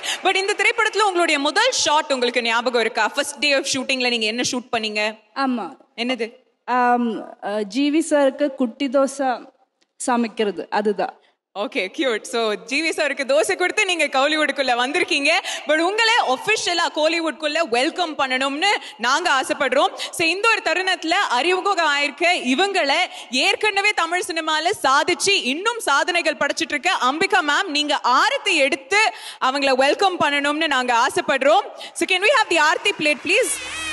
but இந்த திரைப்படத்துல உங்களுடைய முதல் ஷாட் உங்களுக்கு ஞாபகம் இருக்கா ஃபர்ஸ்ட் டே ஆஃப் ஷூட்டிங்ல நீங்க என்ன ஷூட் பண்ணீங்க ஆமா என்னது ஆம், அஹ், ஜிவி சாருக்கு குட்டி தோசை சமைக்கிறது அதுதான் ஓகே கியூட் ஸோ ஜிவி சாருக்கு தோசை கொடுத்து நீங்க கோலிவுட்குள்ள வந்திருக்கீங்க பட் உங்களை ஒஃபிஷியலா கோலிவுட்குள்ள வெல்கம் பண்ணணும்னு நாங்க ஆசைப்படுறோம் ஸோ இந்த ஒரு தருணத்துல அறிமுகம் ஆயிருக்க இவங்களை ஏற்கனவே தமிழ் சினிமால சாதிச்சு இன்னும் சாதனைகள் படைச்சிட்டு இருக்க அம்பிகா மேம் நீங்க ஆரத்தி எடுத்து அவங்கள வெல்கம் பண்ணணும்னு நாங்க ஆசைப்படுறோம் so can we have the aarti plate please